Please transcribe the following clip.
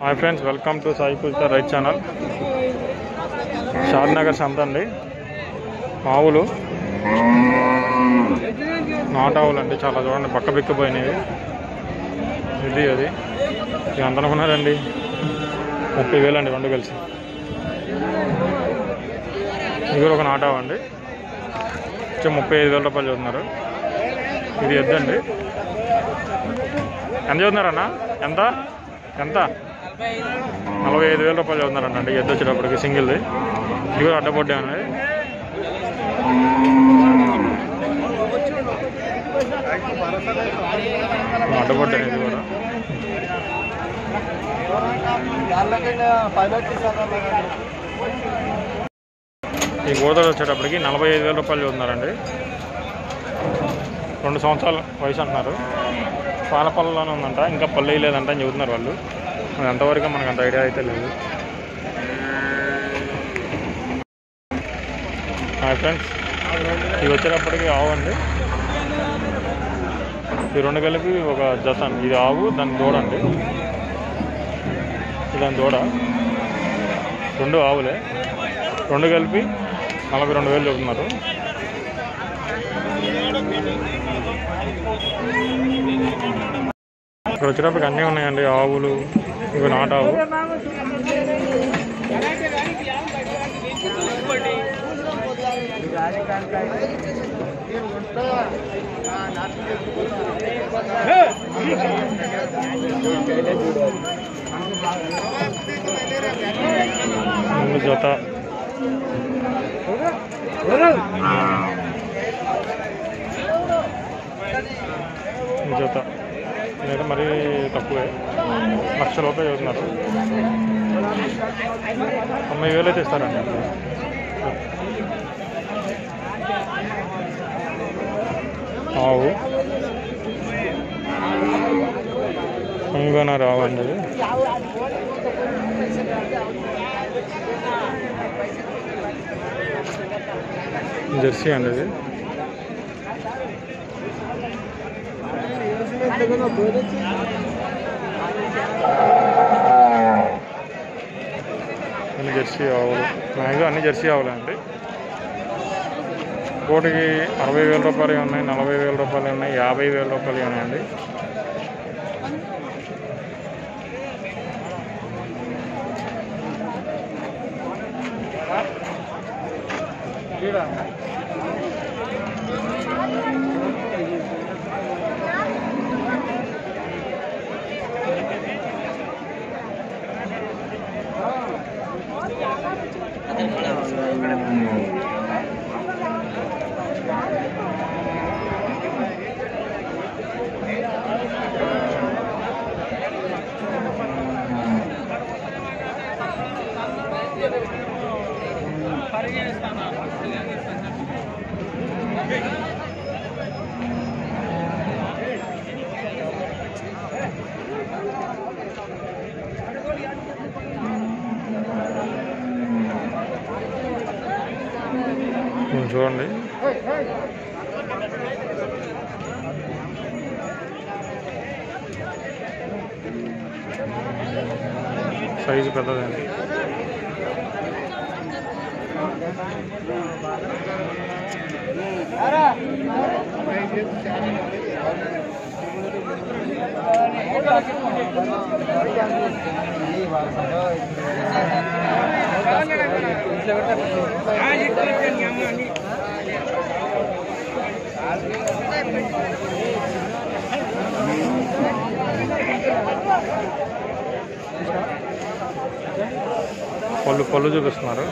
Hi friends welcome to Sai Poojitha right channel Shadnagar సంత అండి ఆవులు నాటు ఆవులు అండి చాలా చూడండి పక్క బిక్కిపోయినవి ఇది అది ఇది ఎంత అనుకున్నారండి ముప్పై వేలు అండి రెండు కలిసి ఇది కూడా ఒక నాటు ఆవు అండి వచ్చి ముప్పై ఐదు వేల రూపాయలు చదువుతున్నారు ఇది ఎద్దండి ఎంత చదువుతున్నారన్న ఎంత ఎంత నలభై ఐదు వేల రూపాయలు చదువుతున్నారంట అండి ఎద్దు వచ్చేటప్పటికి సింగిల్ది ఇది కూడా అడ్డబొడ్డే అండి అడ్డబొడ్డే ఇది కూడా ఈ గోదావరి వచ్చేటప్పటికి నలభై ఐదు వేల రూపాయలు చదువుతున్నారండి రెండు సంవత్సరాల వయసు అంటున్నారు పాల పళ్ళలోనే ఉందంట ఇంకా పళ్ళు వేయలేదంట అని చెబుతున్నారు వాళ్ళు అది ఎంతవరకు మనకు అంత ఐడియా అయితే లేదు హాయ్ ఫ్రెండ్స్ ఇవి వచ్చేటప్పటికి ఆవు అండి ఈ రెండు కలిపి ఒక జత అండి ఇది ఆవు దాని దూడ అండి ఇది దాని దూడ రెండు ఆవులే రెండు కలిపి నలభై రెండు వేలు చెబుతున్నారు ఇక్కడ వచ్చేటప్పటికి అన్నీ ఉన్నాయండి ఆవులు ఇవి నాటావు ముందు జత ఈ జత ఇదైతే మరీ తక్కువే లక్ష రూపాయలు చదువుతున్నారు తొంభై వేలు అయితే ఇస్తారండి ఆవు కొంగన రావు అండి ఇది. జెర్సీ అండి ఇది అన్ని జెర్సీ ఆవులు మ్యాక్సిమం అన్ని జెర్సీ ఆవులే అండి కోటికి అరవై వేల రూపాయలు ఉన్నాయి నలభై వేల రూపాయలు ఉన్నాయి యాభై వేల రూపాయలు ఉన్నాయండి కొంచెం చూడండి సైజు పెద్దదండి పళ్ళు పళ్ళు చూపిస్తున్నారు